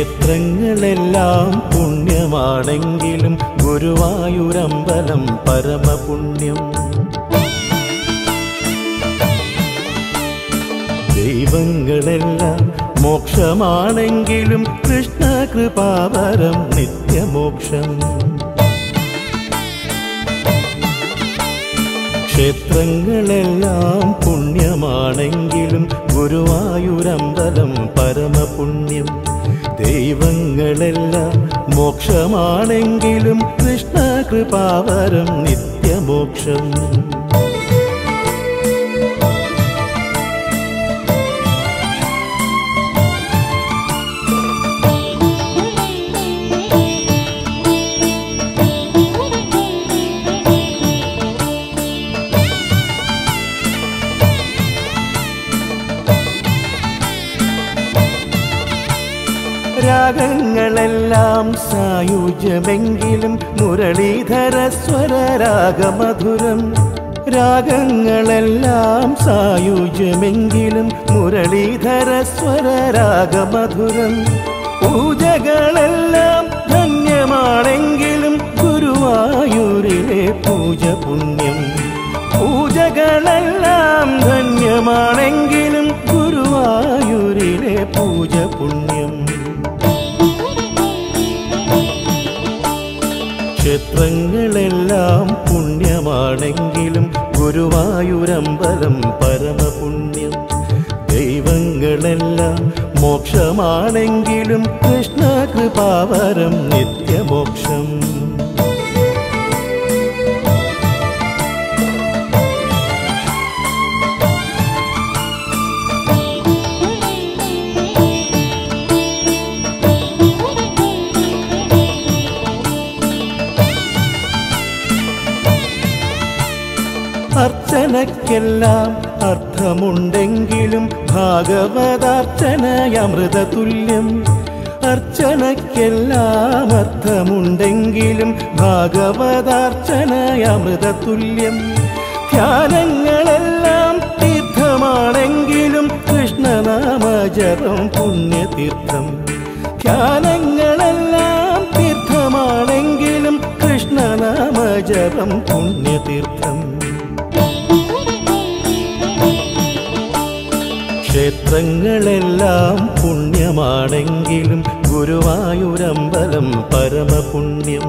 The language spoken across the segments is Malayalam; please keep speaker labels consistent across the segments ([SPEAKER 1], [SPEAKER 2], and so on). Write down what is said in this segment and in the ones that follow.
[SPEAKER 1] ക്ഷേത്രങ്ങളെല്ലാം പുണ്യമാണെങ്കിലും ഗുരുവായൂരമ്പലം പരമപുണ്യം ദൈവങ്ങളെല്ലാം മോക്ഷമാണെങ്കിലും കൃഷ്ണ കൃപാവരം നിത്യമോക്ഷം ക്ഷേത്രങ്ങളെല്ലാം പുണ്യമാണെങ്കിലും ഗുരുവായൂരമ്പലം പരമപുണ്യം ദൈവങ്ങളെല്ലാം മോക്ഷമാണെങ്കിലും കൃഷ്ണ കൃപാവരം നിത്യമോക്ഷം രാഗങ്ങളെല്ലാം സായുജ്യമെങ്കിലും മുരളീധര സ്വരരാഗമധുരം രാഗങ്ങളെല്ലാം സായുജ്യമെങ്കിലും മുരളീധര സ്വരരാഗമധുരം പൂജകളെല്ലാം ധന്യമാണെങ്കിലും ഗുരുവായൂരിലെ പൂജ പുണ്യം പൂജകളെല്ലാം ധന്യമാണെങ്കിലും ഗുരുവായൂരിലെ പൂജ പുണ്യം ക്ഷേത്രങ്ങളെല്ലാം പുണ്യമാണെങ്കിലും ഗുരുവായൂരമ്പലം പരമപുണ്യം ദൈവങ്ങളെല്ലാം മോക്ഷമാണെങ്കിലും കൃഷ്ണ കൃപാവരം നിത്യമോക്ഷം അർച്ചനയ്ക്കെല്ലാം അർത്ഥമുണ്ടെങ്കിലും ഭാഗവതാർച്ചനയമൃതതുല്യം അർച്ചനയ്ക്കെല്ലാം അർത്ഥമുണ്ടെങ്കിലും ഭാഗവതാർച്ചനയമൃതതുല്യം ധ്യാനങ്ങളെല്ലാം തീർത്ഥമാണെങ്കിലും കൃഷ്ണനാമജപം പുണ്യതീർത്ഥം ധ്യാനങ്ങളെല്ലാം തീർത്ഥമാണെങ്കിലും കൃഷ്ണനാമജപം പുണ്യതീർത്ഥം ക്ഷേത്രങ്ങളെല്ലാം പുണ്യമാണെങ്കിലും ഗുരുവായൂരമ്പലം പരമപുണ്യം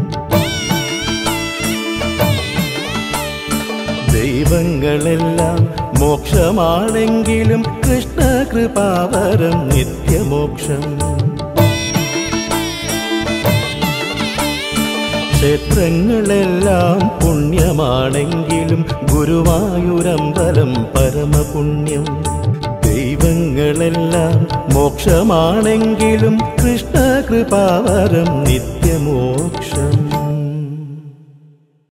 [SPEAKER 1] ദൈവങ്ങളെല്ലാം മോക്ഷമാണെങ്കിലും കൃഷ്ണ കൃപാവരം നിത്യമോക്ഷം ക്ഷേത്രങ്ങളെല്ലാം പുണ്യമാണെങ്കിലും ഗുരുവായൂരമ്പലം പരമപുണ്യം ദൈവങ്ങളെല്ലാം മോക്ഷമാണെങ്കിലും കൃഷ്ണ കൃപാവരം നിത്യമോക്ഷം